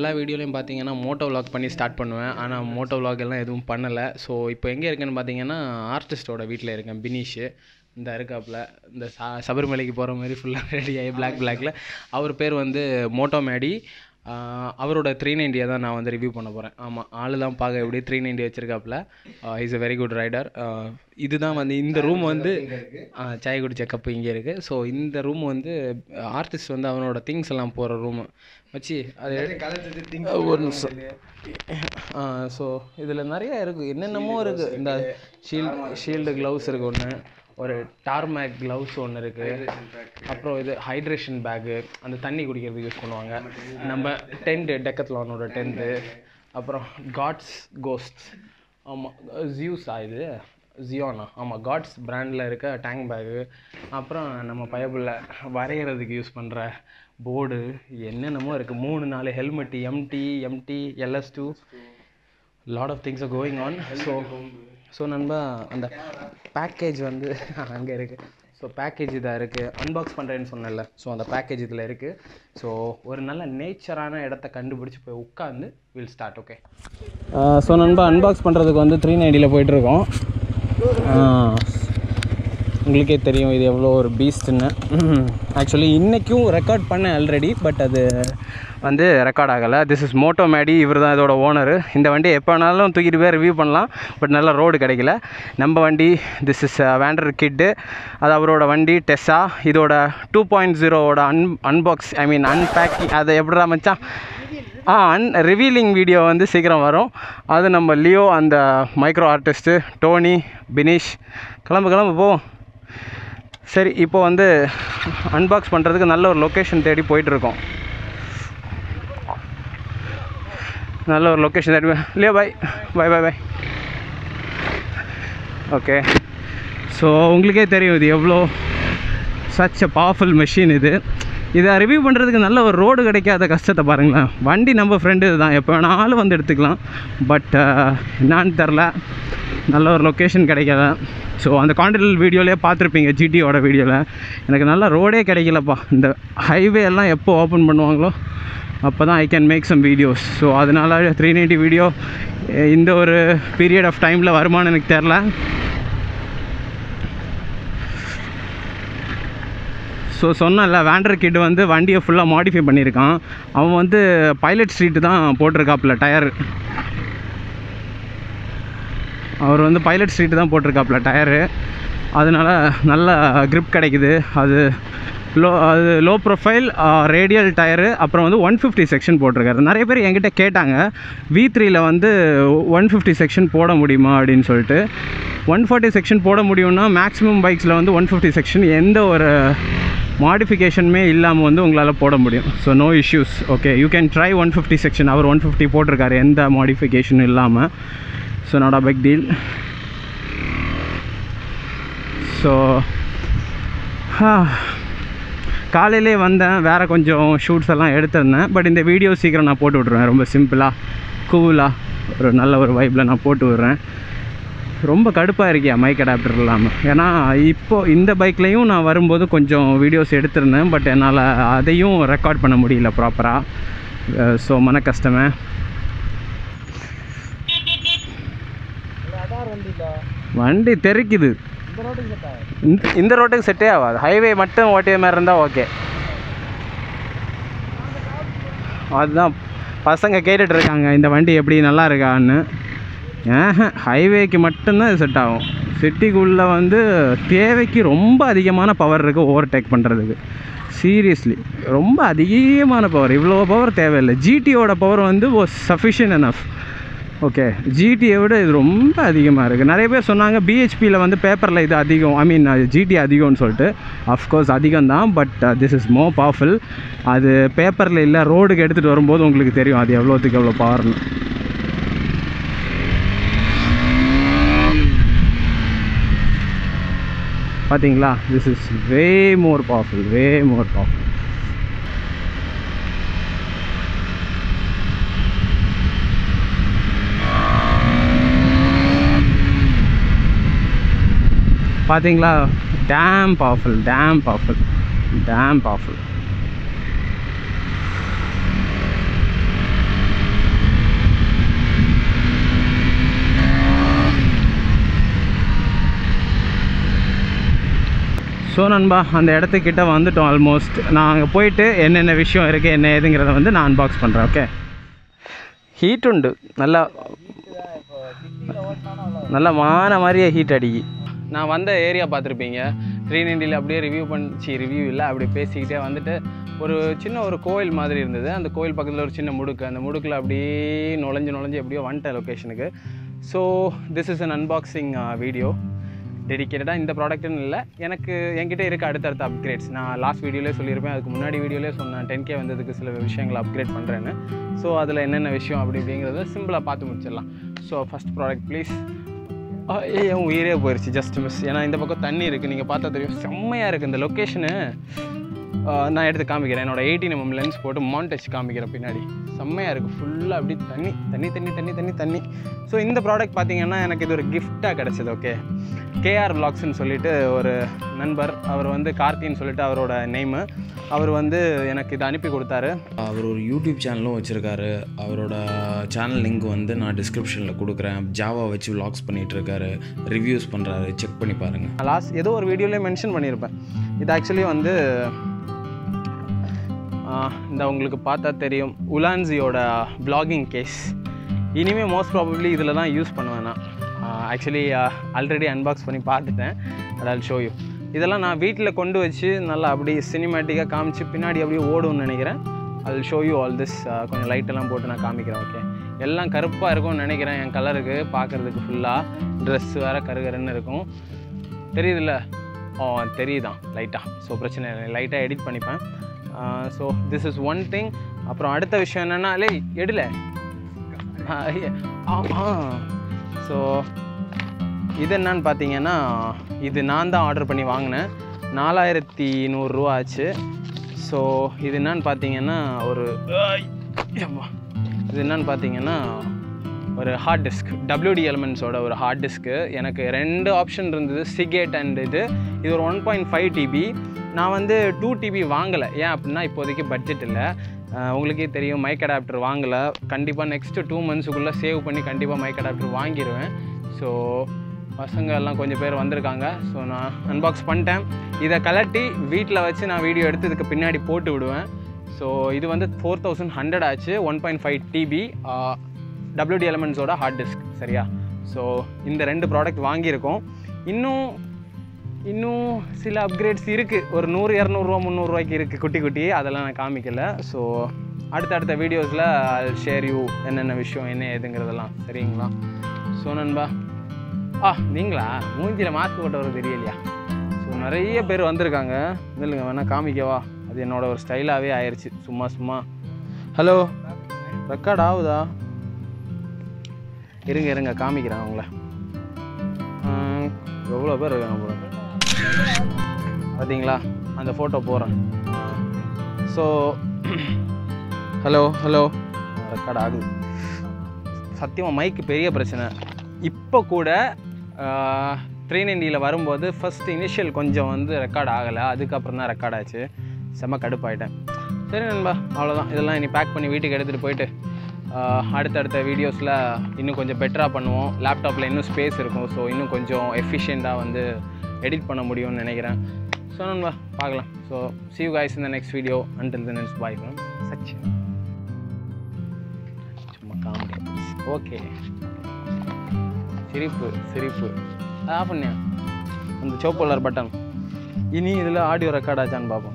எல்லா வீடியோலையும் பார்த்தீங்கன்னா மோட்டோ vlog பண்ணி ஸ்டார்ட் பண்ணுவேன் ஆனால் மோட்டோ vlog எல்லாம் எதுவும் பண்ணலை ஸோ இப்போ எங்கே இருக்கேன்னு பார்த்தீங்கன்னா ஆர்டிஸ்ட்டோட வீட்டில் இருக்கேன் பினிஷு இந்த இருக்காப்புல இந்த ச சபரிமலைக்கு போகிற மாதிரி ஃபுல்லாக ரெடி ஆகி பிளாக் பிளாக்ல அவர் பேர் வந்து மோட்டோ மேடி ஆஹ் அவரோட த்ரீ நைன்டியை தான் நான் வந்து ரிவ்யூ பண்ண போகிறேன் ஆமாம் ஆள் தான் பார்க்க எப்படி த்ரீ நைன்டி வச்சுருக்காப்புல is a very good rider இதுதான் வந்து இந்த ரூம் வந்து ஆஹ் சாய் குடிச்ச கப்பு இங்கே இருக்குது ஸோ இந்த ரூம் வந்து ஆர்டிஸ்ட் வந்து அவனோட திங்ஸ் எல்லாம் போகிற ரூம் வச்சு அது ஒரு நிமிஷம் ஸோ இதில் நிறைய இருக்குது என்னென்னமோ இருக்குது இந்த ஷீல்டு ஷீல்டு க்ளவுஸ் இருக்குது ஒன்று ஒரு டார்மேக் க்ளவுஸ் ஒன்று இருக்குது அப்புறம் இது ஹைட்ரேஷன் பேக்கு அந்த தண்ணி குடிக்கிறதுக்கு யூஸ் பண்ணுவாங்க நம்ம டென்ட்டு டெக்கத்லானோட டென்ட்டு அப்புறம் காட்ஸ் கோஸ்ட் ஆமாம் ஜியூஸா இது ஜியோனா ஆமாம் காட்ஸ் பிராண்டில் இருக்க டேங்க் பேகு அப்புறம் நம்ம பயபுள்ள வரைகிறதுக்கு யூஸ் பண்ணுற போர்டு என்னென்னமோ இருக்குது மூணு நாலு helmet MT MT LS two lot of things are going on so so நண்பா அந்த பேக்கேஜ் வந்து அங்கே இருக்குது ஸோ பேக்கேஜ் இதாக இருக்குது அன்பாக்ஸ் பண்ணுறேன்னு சொன்னேன்ல ஸோ அந்த பேக்கேஜ் இதில் இருக்குது ஸோ ஒரு நல்ல நேச்சரான இடத்த கண்டுபிடிச்சி போய் உட்காந்து வில் ஸ்டார்ட் ஓகே ஸோ நண்பா அன்பாக்ஸ் பண்ணுறதுக்கு வந்து த்ரீ நைன்டியில் போயிட்டுருக்கோம் உங்களுக்கே தெரியும் இது எவ்வளோ ஒரு பீஸ்ட்டுன்னு ஆக்சுவலி இன்றைக்கும் ரெக்கார்ட் பண்ணேன் ஆல்ரெடி பட் அது வந்து ரெக்கார்ட் ஆகலை திஸ் இஸ் மோட்டோ மேடி இவர் தான் இதோட ஓனரு இந்த வண்டி எப்போ வேணாலும் தூக்கிட்டு போய் ரிவ்யூ பண்ணலாம் பட் நல்ல ரோடு கிடைக்கல நம்ம வண்டி திஸ் இஸ் வேண்டர் கிட்டு அது அவரோட வண்டி டெஸ்ஸா இதோட டூ பாயிண்ட் ஜீரோவோட un unbox I mean unpacking அதை எப்படிடா மச்சான் ஆ அன் ரிவீலிங் வீடியோ வந்து சீக்கிரம் வரும் அது நம்ம லியோ அந்த மைக்ரோ ஆர்டிஸ்ட்டு டோனி பினிஷ் கிளம்பு கிளம்பு போவோம் சரி இப்போ வந்து அன்பாக்ஸ் பண்ணுறதுக்கு நல்ல ஒரு லொக்கேஷன் தேடி போயிட்டுருக்கோம் நல்ல ஒரு லொக்கேஷன் தேடி இல்லையா பாய் பாய் பாய் பாய் ஓகே ஸோ உங்களுக்கே தெரியும் இது எவ்வளோ சச் அ பவர்ஃபுல் மெஷின் இது இதை ரிவ்யூ பண்ணுறதுக்கு நல்ல ஒரு ரோடு கிடைக்காத கஷ்டத்தை பாருங்களேன் வண்டி நம்ம ஃப்ரெண்டு இதுதான் எப்போ வேணாலும் வந்து எடுத்துக்கலாம் பட் என்னான்னு தெரில நல்ல ஒரு லொக்கேஷன் கிடைக்காத ஸோ அந்த கான்டினல் வீடியோலேயே பார்த்துருப்பீங்க ஜிடியோட வீடியோவில் எனக்கு நல்ல ரோடே கிடைக்கலப்பா இந்த ஹைவே எல்லாம் எப்போ ஓப்பன் பண்ணுவாங்களோ அப்போ தான் I can make some videos so அதனால் த்ரீ நைன்ட்டி வீடியோ இந்த ஒரு பீரியட் ஆஃப் டைமில் வருமானு எனக்கு தெரில ஸோ சொன்னல வேண்டர் கிட் வந்து வண்டியை ஃபுல்லாக மாடிஃபை பண்ணியிருக்கான் அவன் வந்து பைலட் ஸ்ட்ரீட்டு தான் போட்டிருக்காப்புல டயரு அவர் வந்து பைலட் ஸ்ட்ரீட்டு தான் போட்டிருக்காப்புல டயரு அதனால் நல்ல grip கிடைக்குது அது லோ அது லோ ப்ரொஃபைல் ரேடியல் டயரு அப்புறம் வந்து ஒன் ஃபிஃப்டி செக்ஷன் போட்டிருக்காரு நிறைய பேர் என்கிட்ட கேட்டாங்க வி த்ரீயில் வந்து ஒன் ஃபிஃப்டி செக்ஷன் போட முடியுமா அப்படின்னு சொல்லிட்டு ஒன் ஃபார்ட்டி செக்ஷன் போட முடியும்னா மேக்ஸிமம் பைக்ஸில் வந்து ஒன் ஃபிஃப்டி செக்ஷன் எந்த ஒரு மாடிஃபிகேஷனுமே இல்லாமல் வந்து உங்களால் போட முடியும் so no issues okay you can try one fifty section அவர் ஒன் ஃபிஃப்டி போட்டிருக்காரு எந்த மாடிஃபிகேஷனும் இல்லாமல் so not a big deal so காலையிலே வந்தேன் வேறு கொஞ்சம் ஷூட்ஸ் எல்லாம் எடுத்திருந்தேன் பட் இந்த வீடியோ சீக்கிரம் நான் போட்டு விட்ருவேன் ரொம்ப சிம்பிளாக கூலாக ஒரு நல்ல ஒரு வைப்பில் நான் போட்டு விட்றேன் ரொம்ப கடுப்பாக இருக்கியா மைக் அடாப்டர் இல்லாமல் ஏன்னா இப்போது இந்த பைக்லேயும் நான் வரும்போது கொஞ்சம் வீடியோஸ் எடுத்திருந்தேன் பட் என்னால் அதையும் ரெக்கார்ட் பண்ண முடியல ப்ராப்பராக ஸோ மன கஷ்டமே வண்டி தெறிக்குது இந்த இந்த ரோட்டுக்கு செட்டே ஆகாது ஹைவே மட்டும் ஓட்டிய மாதிரி இருந்தால் ஓகே அதுதான் பசங்க கேட்டுட்டு இருக்காங்க இந்த வண்டி எப்படி நல்லா இருக்கான்னு ஏஹ ஹைவேக்கு மட்டும்தான் இது செட் ஆகும் சிட்டிக்குள்ளே வந்து தேவைக்கு ரொம்ப அதிகமான பவர் இருக்குது ஓவர்டேக் பண்ணுறதுக்கு சீரியஸ்லி ரொம்ப அதிகமான பவர் இவ்வளோ பவர் தேவையில்லை ஜிடியோட பவர் வந்து சஃபிஷியன்ட் எனஃப் ஓகே ஜிடியை விட இது ரொம்ப அதிகமாக இருக்குது நிறைய பேர் சொன்னாங்க பிஹெச்பியில் வந்து பேப்பரில் இது அதிகம் ஐ மீன் ஜிடி அதிகம்னு சொல்லிட்டு அஃப்கோர்ஸ் அதிகம் தான் but this is more powerful அது பேப்பரில் இல்லை ரோடுக்கு எடுத்துகிட்டு வரும்போது உங்களுக்கு தெரியும் அது எவ்வளோத்துக்கு எவ்வளோ பவர்னு பார்த்தீங்களா this is way more powerful way more powerful பார்த்தீங்களா damn powerful damn powerful damn powerful so நண்பா அந்த இடத்துக்கிட்ட வந்துட்டோம் ஆல்மோஸ்ட் நான் அங்கே போயிட்டு என்னென்ன விஷயம் இருக்குது என்ன ஏதுங்கிறத வந்து நான் அன்பாக்ஸ் பண்ணுறேன் ஓகே ஹீட் உண்டு நல்லா நல்லா மான மாதிரியே ஹீட் அடிக்கி நான் வந்த ஏரியா பார்த்துருப்பீங்க த்ரீ நைன்டியில் அப்படியே ரிவ்யூ பண்ணி ரிவ்யூ இல்லை அப்படி பேசிக்கிட்டே வந்துட்டு ஒரு சின்ன ஒரு கோயில் மாதிரி இருந்தது அந்த கோயில் பக்கத்தில் ஒரு சின்ன முடுக்கு அந்த முடுக்கில் அப்படியே நுழைஞ்சு நுழைஞ்சு எப்படியோ வந்துட்டேன் லொக்கேஷனுக்கு so this is an unboxing video டெடிக்கேட்டடாக இந்த ப்ராடக்ட்னு இல்லை எனக்கு என்கிட்ட இருக்க அடுத்தடுத்த அப்கிரேட்ஸ் நான் லாஸ்ட் வீடியோலே சொல்லியிருப்பேன் அதுக்கு முன்னாடி வீடியோலே சொன்னேன் டென் கே வந்ததுக்கு சில விஷயங்களை அப்கிரேட் பண்ணுறேன்னு ஸோ அதில் என்னென்ன விஷயம் அப்படி அப்படிங்கிறத சிம்பிளாக பார்த்து முடிச்சிடலாம் ஸோ ஃபஸ்ட் ப்ராடக்ட் ப்ளீஸ் ஏ என் உயிரே போயிடுச்சு ஜஸ்ட் மிஸ் ஏன்னா இந்த பக்கம் தண்ணி இருக்குது நீங்கள் பார்த்தா தெரியும் செம்மையாக இருக்குது இந்த லொக்கேஷனு நான் எடுத்து காமிக்கிறேன் என்னோட எயிட்டின் எம்எம் லென்ஸ் போட்டு மாண்டச் காமிக்கிறேன் பின்னாடி செம்மையாக இருக்குது ஃபுல்லாக அப்படி தண்ணி தண்ணி தண்ணி தண்ணி தண்ணி தண்ணி ஸோ இந்த ப்ராடக்ட் பார்த்தீங்கன்னா எனக்கு இது ஒரு கிஃப்டாக கிடச்சிது ஓகே கேஆர் விளாக்ஸ்னு சொல்லிட்டு ஒரு நண்பர் அவர் வந்து கார்த்தின்னு சொல்லிட்டு அவரோட நேமு அவர் வந்து எனக்கு இதை அனுப்பி கொடுத்தாரு அவர் ஒரு யூடியூப் சேனலும் வச்சுருக்காரு அவரோட சேனல் லிங்க் வந்து நான் டிஸ்கிரிப்ஷனில் கொடுக்குறேன் ஜாவா வச்சு vlogs பண்ணிகிட்டு இருக்காரு ரிவ்யூஸ் பண்ணுறாரு செக் பண்ணி பாருங்கள் லாஸ்ட் ஏதோ ஒரு வீடியோலேயே மென்ஷன் பண்ணியிருப்பேன் இது ஆக்சுவலி வந்து ஆஹ், இந்த உங்களுக்கு பார்த்தா தெரியும் உலான்சியோட vlogging கேஸ் இனிமேல் மோஸ்ட் ப்ராபப்ளி இதில் தான் யூஸ் பண்ணுவேன் நான் ஆக்சுவலி ஆல்ரெடி அன்பாக்ஸ் பண்ணி பார்த்துட்டேன் அதால் ஷோ யூ இதெல்லாம் நான் வீட்டில் கொண்டு வச்சு நல்லா அப்படி சினிமேட்டிக்காக காமிச்சு பின்னாடி அப்படியே ஓடும்னு நினைக்கிறேன் அது ஷோ யூ ஆல் திஸ் கொஞ்சம் லைட்டெல்லாம் போட்டு நான் காமிக்கிறேன் ஓகே எல்லாம் கருப்பாக இருக்கும்னு நினைக்கிறேன் என் கலருக்கு பார்க்குறதுக்கு ஃபுல்லாக ட்ரெஸ் வேறு கருகருன்னு இருக்கும் தெரியுதுல்ல ஓ தெரியுதான் லைட்டாக ஸோ பிரச்சனை இல்லை லைட்டாக எடிட் பண்ணிப்பேன் so this is one thing அப்புறம் அடுத்த விஷயம் என்னென்னா லே எடுல ஆமாம் ஸோ இது என்னன்னு பார்த்தீங்கன்னா இது நான் தான் ஆர்டர் பண்ணி வாங்கினேன் நாலாயிரத்தி நூறுரூவா ஆச்சு ஸோ இது என்னன்னு பார்த்தீங்கன்னா ஒரு ஐ, யம்மா. இது என்னன்னு பார்த்தீங்கன்னா ஒரு ஹார்ட் டிஸ்க் WD எலமெண்ட்ஸோட ஒரு ஹார்ட் டிஸ்க்கு எனக்கு ரெண்டு ஆப்ஷன் இருந்தது சிகேட் அண்ட் இது இது ஒரு ஒன் பாயிண்ட் ஃபைவ் டிபி நான் வந்து டூ டிபி வாங்கலை ஏன் அப்படின்னா இப்போதைக்கு பட்ஜெட் இல்லை அஹ் உங்களுக்கே தெரியும் மைக் அடாப்டர் வாங்கலை கண்டிப்பாக நெக்ஸ்ட்டு டூ மந்த்ஸுக்குள்ளே சேவ் பண்ணி கண்டிப்பாக மைக் அடாப்டர் வாங்கிடுவேன் ஸோ பசங்க எல்லாம் கொஞ்சம் பேர் வந்திருக்காங்க ஸோ நான் அன்பாக்ஸ் பண்ணிட்டேன் இதை கலட்டி வீட்டில் வச்சு நான் வீடியோ எடுத்து இதுக்கு பின்னாடி போட்டு விடுவேன் ஸோ இது வந்து ஃபோர் தௌசண்ட் ஹண்ட்ரட் ஆச்சு one point five TB WD எலமெண்ட்ஸோட ஹார்ட் டிஸ்க் சரியா ஸோ இந்த ரெண்டு ப்ராடக்ட் வாங்கியிருக்கோம் இன்னும் இன்னும் சில அப்கிரேட்ஸ் இருக்குது ஒரு நூறு இரநூறுவா முந்நூறுரூவாய்க்கு இருக்குது குட்டி குட்டி அதெல்லாம் நான் காமிக்கல ஸோ அடுத்தடுத்த வீடியோஸில் ஷேர் யூ என்னென்ன விஷயம் என்ன ஏதுங்கிறதெல்லாம் சரிங்களா ஸோ நண்பா ஆ நீங்களா மூஞ்சியில் மாஸ்க் போட்டவர் தெரியலையா ஸோ நிறைய பேர் வந்திருக்காங்க இல்லைங்க வேணால் காமிக்கவா அது என்னோட ஒரு ஸ்டைலாகவே ஆயிடுச்சு சும்மா சும்மா ஹலோ ரெக்கார்ட் ஆகுதா இருங்க இருங்க காமிக்கிறேன் அவங்கள எவ்வளோ பேர் இருக்காங்க போல பார்த்தீங்களா அந்த ஃபோட்டோ போகிறேன் ஸோ ஹலோ ஹலோ ரெக்கார்ட் ஆகுது சத்தியமாக மைக்கு பெரிய பிரச்சனை இப்போ கூட த்ரீ நைன்டியில் வரும்போது ஃபஸ்ட் இனிஷியல் கொஞ்சம் வந்து ரெக்கார்ட் ஆகலை அதுக்கப்புறம் தான் ரெக்கார்ட் ஆச்சு செம்ம கடுப்பாயிட்டேன் சரி நண்பா அவ்வளோதான் இதெல்லாம் இனி பேக் பண்ணி வீட்டுக்கு எடுத்துகிட்டு போயிட்டு ஆஹ், அடுத்தடுத்த வீடியோஸில் இன்னும் கொஞ்சம் பெட்டராக பண்ணுவோம் லேப்டாப்பில் இன்னும் ஸ்பேஸ் இருக்கும் ஸோ இன்னும் கொஞ்சம் எஃபிஷியண்ட்டாக வந்து எடிட் பண்ண முடியும்னு நினைக்கிறேன் ஸோ நண்பா பார்க்கலாம் so see you guys in the next video until then it's bye from Sachin சும்மா காமெடி ஓகே சிரிப்பு சிரிப்பு ஆஃப் பண்ணியா அந்த சோப்பு கலர் பட்டன் இனி இதில் ஆடியோ ரெக்கார்ட் ஆச்சான்னு பார்ப்போம்